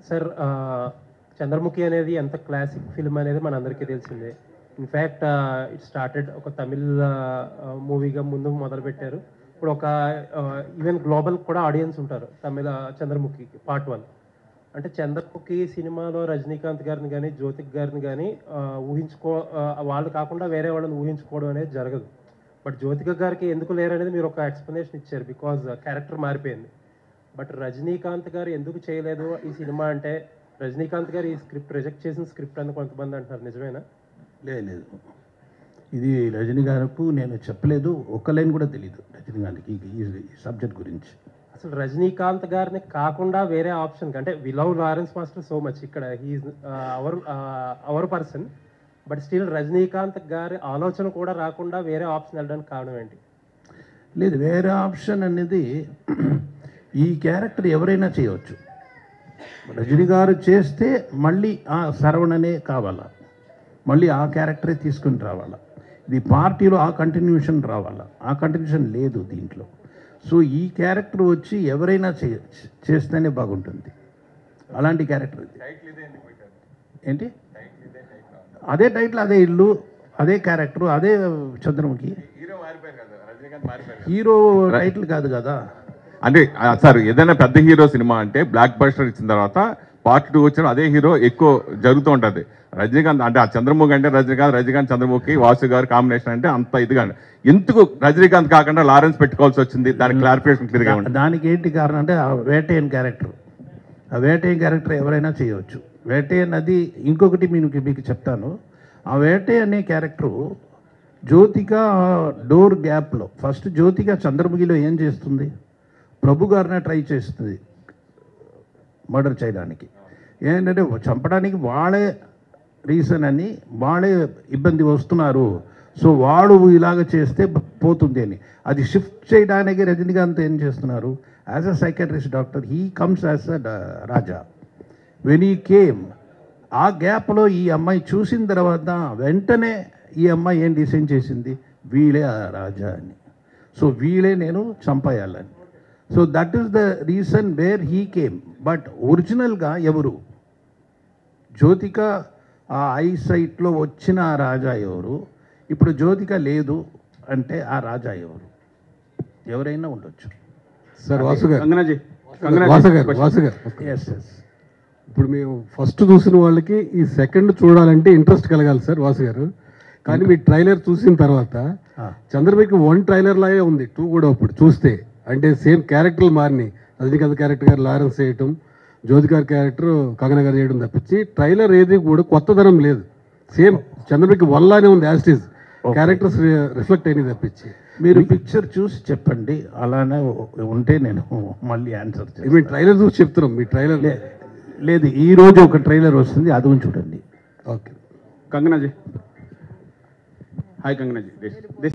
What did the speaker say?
sir ఆ, చంద్రముఖి అనేది ఎంత క్లాసిక్ ఫిల్మ్ అనేది మనందరికీ తెలిసిందే ఇన్ఫ్యాక్ట్ ఇట్ స్టార్టెడ్ ఒక తమిళ్ మూవీగా ముందు మొదలు పెట్టారు ఇప్పుడు ఒక ఈవెన్ గ్లోబల్ కూడా ఆడియన్స్ ఉంటారు తమిళ చంద్రముఖి పార్ట్ వన్ అంటే చంద్రముఖి సినిమాలో రజనీకాంత్ గారిని కానీ జ్యోతిక్ గారిని కానీ ఊహించుకో ఆ, వాళ్ళు కాకుండా వేరే వాళ్ళని ఊహించుకోవడం అనేది జరగదు బట్ జ్యోతిక గారికి ఎందుకు లేరనేది మీరు ఒక ఎక్స్ప్లెనేషన్ ఇచ్చారు బికాజ్ క్యారెక్టర్ మారిపోయింది బట్ రజనీకాంత్ గారు ఎందుకు చేయలేదు ఈ సినిమా అంటే రజనీకాంత్ గారు ఈ స్క్రిప్ట్ రిజెక్ట్ చేసిన స్క్రిప్ట్ అని కొంతమంది అంటున్నారు నిజమేనా లేదు లేదు ఇది రజనీ గారికి నేను చెప్పలేదు ఒక్క లైన్ కూడా తెలియదు రజనీ గారికి ఈ ఈ సబ్జెక్ట్ గురించి అసలు రజనీకాంత్ గారిని కాకుండా వేరే ఆప్షన్ అంటే we love Lawrence master so much ఇక్కడ he's our our person but still Rajinikanth గారి ఆలోచన కూడా రాకుండా వేరే ఆప్షన్ వెళ్ళడానికి కారణం ఏంటి లేదు వేరే ఆప్షన్ అనేది ఈ క్యారెక్టర్ ఎవరైనా చేయవచ్చు రజనీ గారు చేస్తే మళ్ళీ ఆ శరవణనే కావాలా మళ్ళీ ఆ క్యారెక్టరే తీసుకుని రావాలా ఇది పార్టీలో ఆ కంటిన్యూషన్ రావాలా ఆ కంటిన్యూషన్ లేదు దీంట్లో సో ఈ క్యారెక్టర్ వచ్చి ఎవరైనా చే చేస్తేనే బాగుంటుంది అలాంటి క్యారెక్టర్ ఇది ఏంటి అదే టైటిల్ అదే ఇల్లు అదే క్యారెక్టర్ అదే చంద్రముఖి హీరో టైటిల్ కాదు కదా అంటే ఆ, సార్ ఏదైనా పెద్ద హీరో సినిమా అంటే బ్లాక్ బస్టర్ ఇచ్చిన తర్వాత పార్ట్ టూ వచ్చిన అదే హీరో ఎక్కువ జరుగుతూ ఉంటది రజనీకాంత్ అంటే ఆ చంద్రముఖి అంటే రజనీకాంత్ రజనీకాంత్ చంద్రముఖి వాసు గారు కాంబినేషన్ అంటే అంత ఇదిగా ఎందుకు రజనీకాంత్ కాకుండా లారెన్స్ పెట్టుకోవాల్సి వచ్చింది దానికి క్లారిఫికేషన్ క్లియర్ గా ఉంటుంది దానికి ఏంటి కారణం అంటే ఆ వేటేయన్ క్యారెక్టర్ ఆ వేటేయన్ క్యారెక్టర్ ఎవరైనా చేయవచ్చు వేటేయన్ అది ఇంకొకటి మీకు మీకు చెప్తాను ఆ వేటే అనే క్యారెక్టరు జ్యోతిక డోర్ గ్యాప్లో ఫస్ట్ జ్యోతిక చంద్రముఖిలో ఏం చేస్తుంది ప్రభు గారినే ట్రై చేస్తుంది మర్డర్ చేయడానికి ఏంటంటే చంపడానికి వాళ్ళే రీజన్ అని వాళ్ళే ఇబ్బంది వస్తున్నారు సో వాడు ఇలాగ చేస్తే బ- పోతుంది అని అది షిఫ్ట్ చేయడానికి రజనీకాంత్ ఏం చేస్తున్నారు as a psychiatrist doctor he comes as a Raja when he came ఆ గ్యాప్లో ఈ అమ్మాయి చూసిన తర్వాత వెంటనే ఈ అమ్మాయి ఏం డిసైన్ చేసింది వీళ్ళే ఆ రాజా అని సో వీళ్ళే నేను చంపేయాలని so that is the reason where he came but ఒరిజినల్గా ఎవరు జ్యోతిక ఆ ఐ సైట్లో వచ్చిన ఆ రాజా ఎవరు ఇప్పుడు జ్యోతిక లేదు అంటే ఆ రాజా ఎవరు ఎవరైనా ఉండొచ్చు సార్ వాసు గారు కంగనాజీ వాసు గారు వాసు గారు ఎస్ ఎస్ ఇప్పుడు మేము ఫస్ట్ చూసిన వాళ్ళకి ఈ సెకండ్ చూడాలంటే ఇంట్రెస్ట్ కలగాలి సార్ వాసు గారు కానీ మీ ట్రైలర్ చూసిన తర్వాత చంద్రబాబుకి వన్ ట్రైలర్ లాగే ఉంది టూ కూడా ఇప్పుడు చూస్తే అంటే సేమ్ క్యారెక్టర్లు మారినాయి రజనీకాంత్ క్యారెక్టర్ గారు లారెన్స్ చేయటం జ్యోతి గారి క్యారెక్టర్ కంగన గారు చేయడం తప్పించి ట్రైలర్ ఏది కూడా కొత్తదనం లేదు సేమ్ చంద్రబాబుకి వల్లానే ఉంది యాస్టీస్ క్యారెక్టర్స్ రిఫ్లెక్ట్ అయినాయి తప్పించి మీరు పిక్చర్ చూసి చెప్పండి అలానే ఉంటే నేను మళ్ళీ ఆన్సర్ మీ ట్రైలర్ చూసి చెప్తున్నాం మీ ట్రైలర్ లేదు ఈ రోజు ఒక ట్రైలర్ వస్తుంది అది కూడా చూడండి ఓకే కంగనాజీ హాయ్ కంగనాజీ